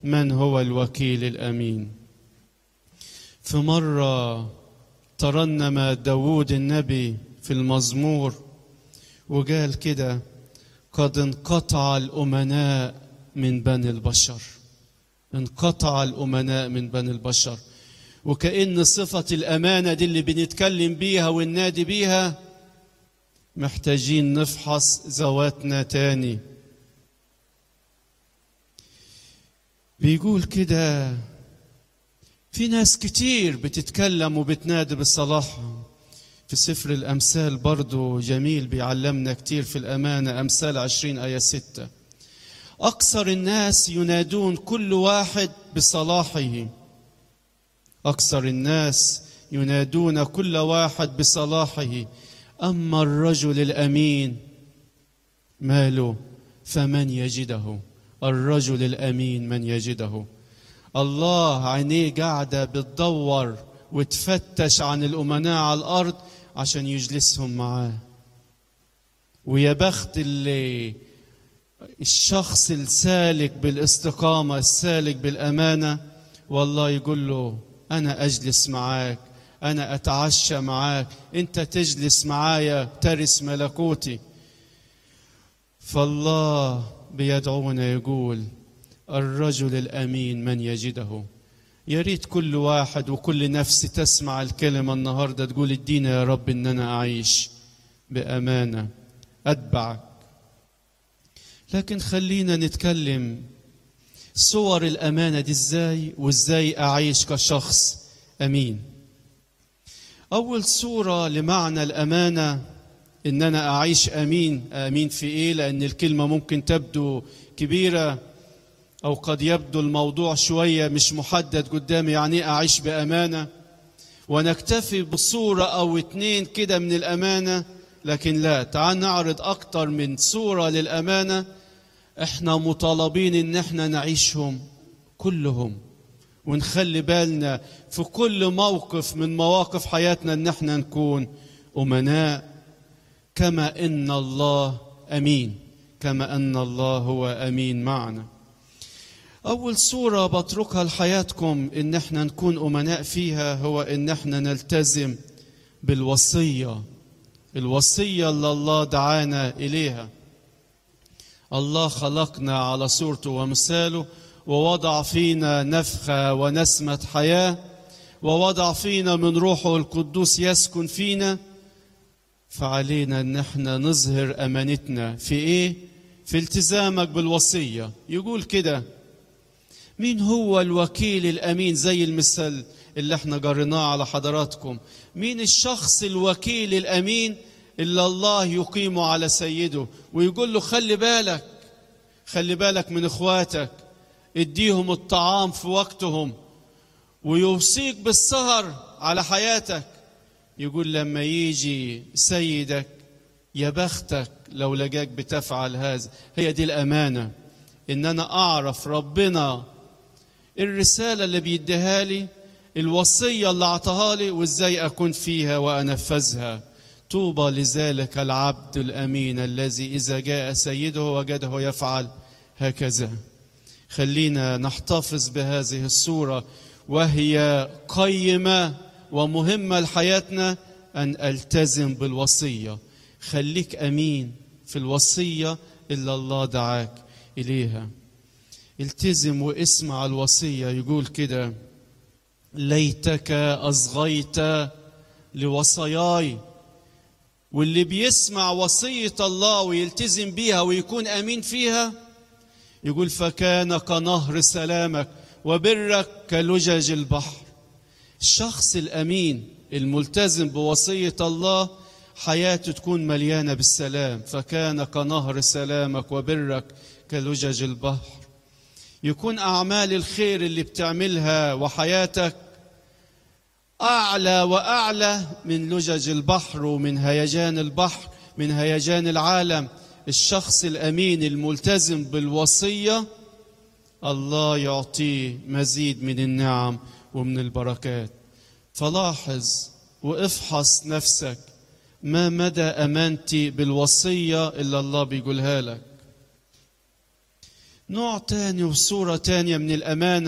من هو الوكيل الامين في مره ترنم داوود النبي في المزمور وقال كده قد انقطع الامناء من بني البشر انقطع الامناء من بني البشر وكأن صفة الأمانة دي اللي بنتكلم بيها وننادي بيها محتاجين نفحص ذواتنا تاني بيقول كده في ناس كتير بتتكلم وبتنادي بالصلاح في سفر الأمثال برضو جميل بيعلمنا كتير في الأمانة أمثال عشرين آية ستة أكثر الناس ينادون كل واحد بصلاحه أكثر الناس ينادون كل واحد بصلاحه أما الرجل الأمين ماله فمن يجده الرجل الأمين من يجده الله عينيه قاعدة بتدور وتفتش عن الأمناء على الأرض عشان يجلسهم معاه ويا بخت اللي الشخص السالك بالاستقامة السالك بالأمانة والله يقول له أنا أجلس معاك أنا أتعشى معاك أنت تجلس معايا ترث ملكوتي فالله بيدعونا يقول الرجل الأمين من يجده يا ريت كل واحد وكل نفس تسمع الكلمة النهاردة تقول ادينا يا رب إن أنا أعيش بأمانة أتبعك لكن خلينا نتكلم صور الأمانة دي إزاي وإزاي أعيش كشخص أمين أول صورة لمعنى الأمانة إن أنا أعيش أمين أمين في إيه لأن الكلمة ممكن تبدو كبيرة أو قد يبدو الموضوع شوية مش محدد قدامي يعني أعيش بأمانة ونكتفي بصورة أو اتنين كده من الأمانة لكن لا تعال نعرض أكتر من صورة للأمانة احنا مطالبين ان احنا نعيشهم كلهم ونخلي بالنا في كل موقف من مواقف حياتنا ان احنا نكون امناء كما ان الله امين كما ان الله هو امين معنا اول صوره بتركها لحياتكم ان احنا نكون امناء فيها هو ان احنا نلتزم بالوصيه الوصيه اللي الله دعانا اليها الله خلقنا على صورته ومثاله ووضع فينا نفخة ونسمة حياة ووضع فينا من روحه القدوس يسكن فينا فعلينا ان احنا نظهر امانتنا في ايه في التزامك بالوصية يقول كده مين هو الوكيل الامين زي المثال اللي احنا قريناه على حضراتكم مين الشخص الوكيل الامين إلا الله يقيمه على سيده ويقول له خلي بالك خلي بالك من إخواتك اديهم الطعام في وقتهم ويوصيك بالسهر على حياتك يقول لما يجي سيدك يا بختك لو لقاك بتفعل هذا هي دي الأمانة إن أنا أعرف ربنا الرسالة اللي بيديها لي الوصية اللي أعطاها لي وإزاي أكون فيها وأنفذها طوبى لذلك العبد الامين الذي اذا جاء سيده وجده يفعل هكذا خلينا نحتفظ بهذه الصوره وهي قيمه ومهمه لحياتنا ان التزم بالوصيه خليك امين في الوصيه اللي الله دعاك اليها التزم واسمع الوصيه يقول كده ليتك اصغيت لوصاياي واللي بيسمع وصية الله ويلتزم بيها ويكون أمين فيها يقول فكان كنهر سلامك وبرك كلجج البحر الشخص الأمين الملتزم بوصية الله حياته تكون مليانة بالسلام فكان كنهر سلامك وبرك كلجج البحر يكون أعمال الخير اللي بتعملها وحياتك أعلى وأعلى من لجج البحر ومن هيجان البحر من هيجان العالم الشخص الأمين الملتزم بالوصية الله يعطيه مزيد من النعم ومن البركات فلاحظ وافحص نفسك ما مدى أمانتي بالوصية اللي الله بيقولها لك نوع تاني وصورة تانية من الأمانة